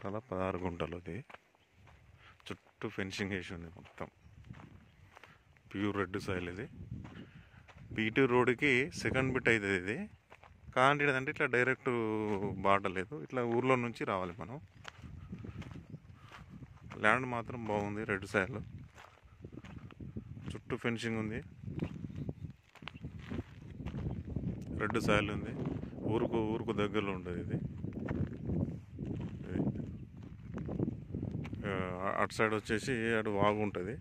ఎకరాల పదహారు గుంటలు ఇది చుట్టూ ఫెన్సింగ్ వేసి ఉంది మొత్తం ప్యూర్ రెడ్ సాయిల్ ఇది బీటీ రోడ్డుకి సెకండ్ బిట్ అవుతుంది ఇది కానీ అంటే ఇట్లా డైరెక్ట్ బాట లేదు ఇట్లా ఊర్లో నుంచి రావాలి మనం ల్యాండ్ మాత్రం బాగుంది రెడ్ సాయిల్ చుట్టూ ఫెన్సింగ్ ఉంది రెడ్ సాయిల్ ఉంది ఊరుకు ఊరుకు దగ్గరలో ఉంటుంది ఇది ఇది. ఆ, అటు సైడ్ వచ్చేసి అటు వాగు ఉంటుంది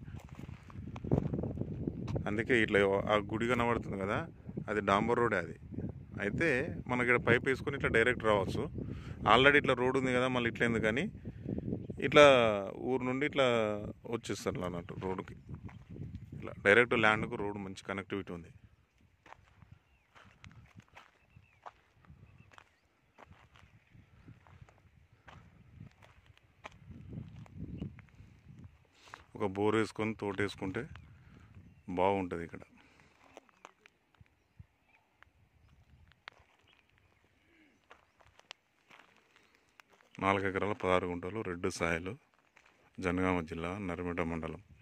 అందుకే ఇట్లా ఆ గుడి కనబడుతుంది కదా అది డాంబర్ రోడే అది అయితే మనకి ఇక్కడ పైప్ వేసుకొని ఇట్లా డైరెక్ట్ రావచ్చు ఆల్రెడీ ఇట్లా రోడ్ ఉంది కదా మళ్ళీ ఇట్లా ఎందుకు కానీ ఇట్లా ఊరు నుండి ఇట్లా వచ్చేస్తారు అన్నట్టు రోడ్డుకి ఇట్లా డైరెక్ట్ ల్యాండ్కు రోడ్ మంచి కనెక్టివిటీ ఉంది ఒక బోర్ వేసుకొని తోట వేసుకుంటే బాగుంటుంది ఇక్కడ నాలుగు ఎకరాల పదహారు గుంటలు రెడ్ సాయలు జనగామ జిల్లా నర్మిట మండలం